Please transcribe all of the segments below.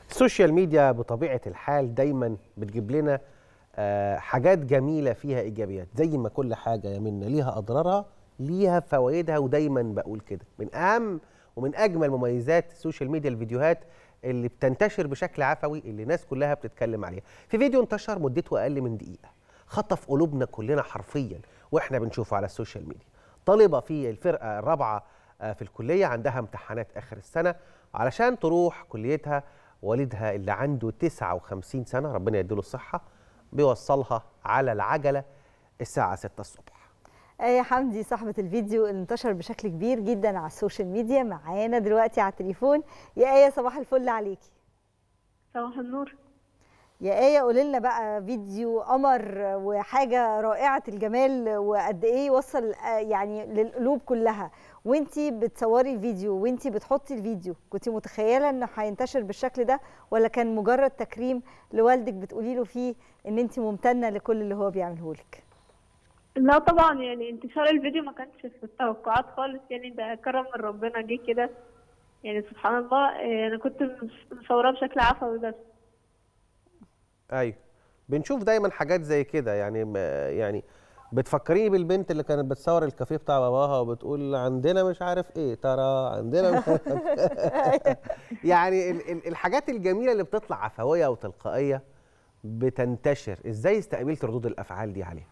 السوشيال ميديا بطبيعه الحال دايما بتجيب لنا آه، حاجات جميله فيها ايجابيات زي ما كل حاجه يا منا ليها اضرارها ليها فوائدها ودايما بقول كده من اهم ومن اجمل مميزات السوشيال ميديا الفيديوهات اللي بتنتشر بشكل عفوي اللي الناس كلها بتتكلم عليها في فيديو انتشر مدته اقل من دقيقه خطف قلوبنا كلنا حرفيا واحنا بنشوفه على السوشيال ميديا طالبه في الفرقه الرابعه آه، في الكليه عندها امتحانات اخر السنه علشان تروح كليتها والدها اللي عنده 59 سنه ربنا يديله الصحه بيوصلها على العجله الساعه 6 الصبح آية حمدي صاحبة الفيديو اللي انتشر بشكل كبير جدا على السوشيال ميديا معانا دلوقتي على التليفون يا آية صباح الفل عليكي صباح النور يا آية قولي لنا بقى فيديو قمر وحاجة رائعة الجمال وقد إيه يوصل آه، يعني للقلوب كلها وانتي بتصوري الفيديو وانتي بتحطي الفيديو كنتي متخيلة انه هينتشر بالشكل ده ولا كان مجرد تكريم لوالدك بتقولي له فيه ان انتي ممتنة لكل اللي هو بيعمله لك لا طبعا يعني انتشار الفيديو ما كانش في التوقعات خالص يعني ده كرم من ربنا جه كده يعني سبحان الله اه، انا كنت مص- مصوراه بشكل عفوي بس ايوه بنشوف دايما حاجات زي كده يعني ما- يعني بتفكريني بالبنت اللي كانت بتصور الكافيه بتاع باباها وبتقول عندنا مش عارف ايه ترى عندنا مش عارف يعني ال- ال- الحاجات الجميله اللي بتطلع عفويه وتلقائيه بتنتشر ازاي استقبلت ردود الافعال دي عليها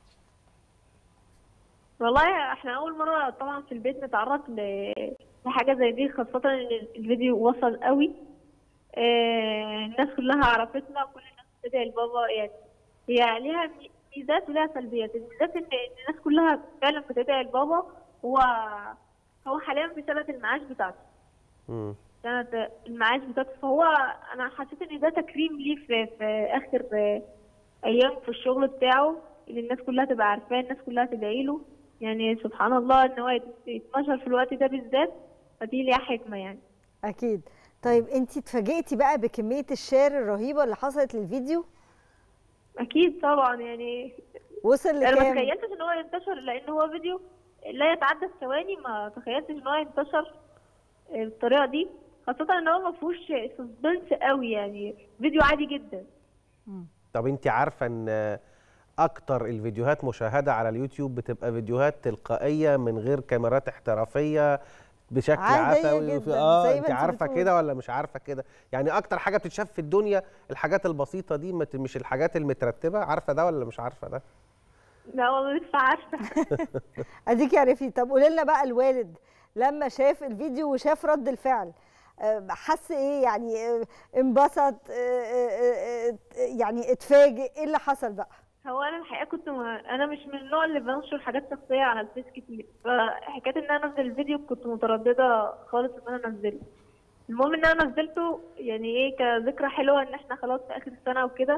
والله احنا اول مره طبعا في البيت نتعرض ل- لحاجه زي دي خاصه ان الفيديو وصل قوي اه، الناس كلها عرفتنا وكل الناس بتدعي لبابا يعني هي ليها مي- ميزات ولها سلبيات الميزات ان إن الناس كلها فعلا بتدعي لبابا هو هو حاليا في سنه المعاش بتاعته مم. سنة المعاش بتاعته فهو أنا حسيت إن ده تكريم ليه في, في آخر آه، أيام في الشغل بتاعه إن الناس كلها تبقى عارفاه الناس كلها تدعي له يعني سبحان الله إن هو يت- يتنشر في الوقت ده بالذات فدي ليها حكمة يعني اكيد طيب انتي اتفاجئتي بقى بكمية الشير الرهيبة اللي حصلت للفيديو أكيد طبعا يعني وصل أنا ما لكام تخيلتش إن هو ينتشر لأن هو فيديو لا يتعدى الثواني ما تخيلتش إن هو ينتشر آه، بالطريقة دي خاصة إن هو ما فيهوش سسبنس قوي يعني فيديو عادي جدا طب انت عارفه ان اكتر الفيديوهات مشاهده على اليوتيوب بتبقى فيديوهات تلقائيه من غير كاميرات احترافيه بشكل عادية عفوي جداً، وفي- اه زي ما انت انت عارفه بتقولي. كده ولا مش عارفه كده يعني اكتر حاجه بتتشاف في الدنيا الحاجات البسيطه دي مت- مش الحاجات المترتبه عارفه ده ولا مش عارفه ده لا والله لسه عارفة اديكي عرفتي طب قولي لنا بقى الوالد لما شاف الفيديو وشاف رد الفعل آه، حس ايه يعني آه، انبسط آه، آه، آه، آه، يعني اتفاجئ ايه اللي حصل بقى هو انا الحقيقه كنت م... انا مش من النوع اللي بنشر حاجات شخصيه على الفيس كتير فحكايه ان انا انزل الفيديو كنت متردده خالص ان انا انزله المهم ان انا نزلته يعني ايه كذكرى حلوه ان احنا خلاص في اخر السنه وكده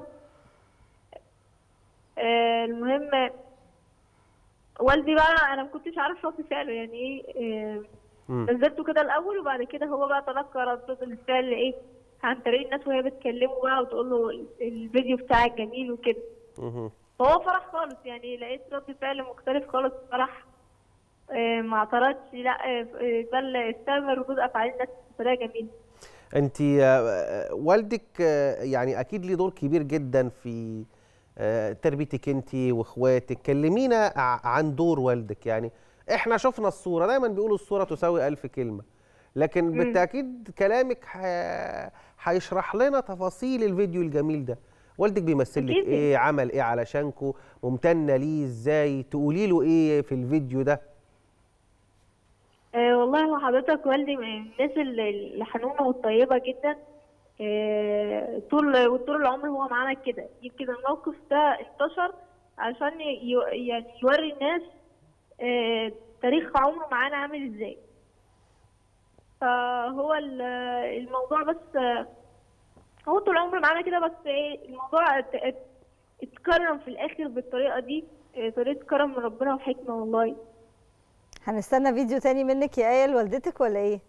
آه المهم والدي بقى انا ما كنتش عارف رد فعله يعني ايه آه مم. نزلته كده الاول وبعد كده هو بقى تلقى ردود الفعل ايه عن طريق الناس وهي بتكلمه بقى وتقول له الفيديو بتاعك جميل وكده مهم. فهو فرح خالص يعني لقيت رد فعل مختلف خالص فرح آه، ما اعترضش لا آه، آه، بل استقبل ردود افعال الناس بطريقه جميله انت والدك آه، يعني اكيد ليه دور كبير جدا في آه، تربيتك انت واخواتك كلمينا ع- عن دور والدك يعني احنا شفنا الصوره دايما بيقولوا الصوره تساوي ألف كلمه لكن بالتاكيد كلامك ح- هيشرح لنا تفاصيل الفيديو الجميل ده والدك بيمثل لك أكيد. ايه عمل ايه علشانكو ممتنه ليه ازاي تقولي له ايه في الفيديو ده آه، والله هو حضرتك والدي من الناس اللي اللي حنونه والطيبه جدا آه، طول وطول العمر هو معانا كده يمكن الموقف ده انتشر عشان ي- يعني يوري الناس آه، تاريخ عمره معانا عامل ازاي فهو ال- الموضوع بس آه، هو طول عمره معانا كده بس ايه الموضوع ات- ات- اتكرم في الاخر بالطريقه دي آه، طريقه كرم من ربنا وحكمه والله هنستنى فيديو تاني منك يا ايه لوالدتك ولا ايه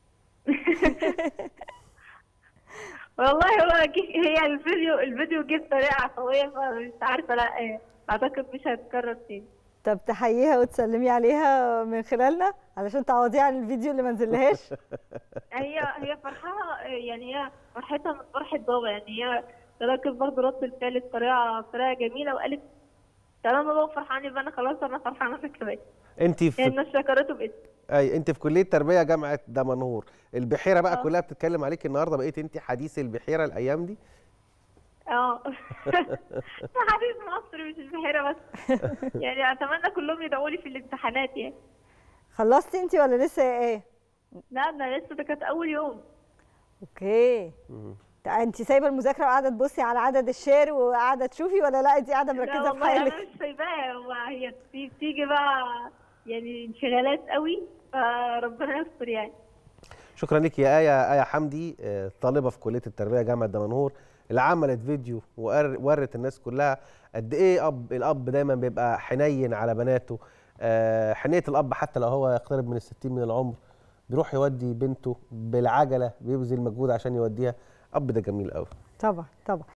والله هو جه- هي الفيديو الفيديو جه بطريقه عفويه فمش عارفه لا آه، اعتقد مش هيتكرر تاني طب تحييها وتسلمي عليها من خلالنا علشان تعوضي عن الفيديو اللي ما نزلهاش هي هي فرحها يعني هي فرحتها من فرحة بابا يعني هي تركز برضه رد الفعل بطريقة بطريقة جميلة وقالت طالما بابا فرحان يبقى انا خلاص انا فرحانة انا كمان انت يعني في الناس شكرته باسم اي انت في كليه تربيه جامعه دمنهور البحيره بقى آه. كلها بتتكلم عليك النهارده بقيت انت حديث البحيره الايام دي اه ده حبيب مصر مش البحيرة بس يعني اتمنى كلهم يدعوا لي في الامتحانات يعني خلصتي انت ولا لسه يا ايه لا ده لسه ده كانت اول يوم اوكي انت سايبه المذاكره وقاعده تبصي على عدد الشير وقاعده تشوفي ولا لا انت قاعده لا مركزه في والله انا حالك مش سايباها هو هي بت- بتيجي بقى يعني انشغالات قوي فربنا يستر يعني شكرا لك يا ايه ايه حمدي آه، طالبه في كليه التربيه جامعه دمنهور اللي عملت فيديو وقر- ورت الناس كلها قد ايه اب الاب دايما بيبقى حنين على بناته آه، حنيه الاب حتى لو هو يقترب من الستين من العمر بيروح يودي بنته بالعجله بيبذل مجهود عشان يوديها اب ده جميل قوي طبعا طبعا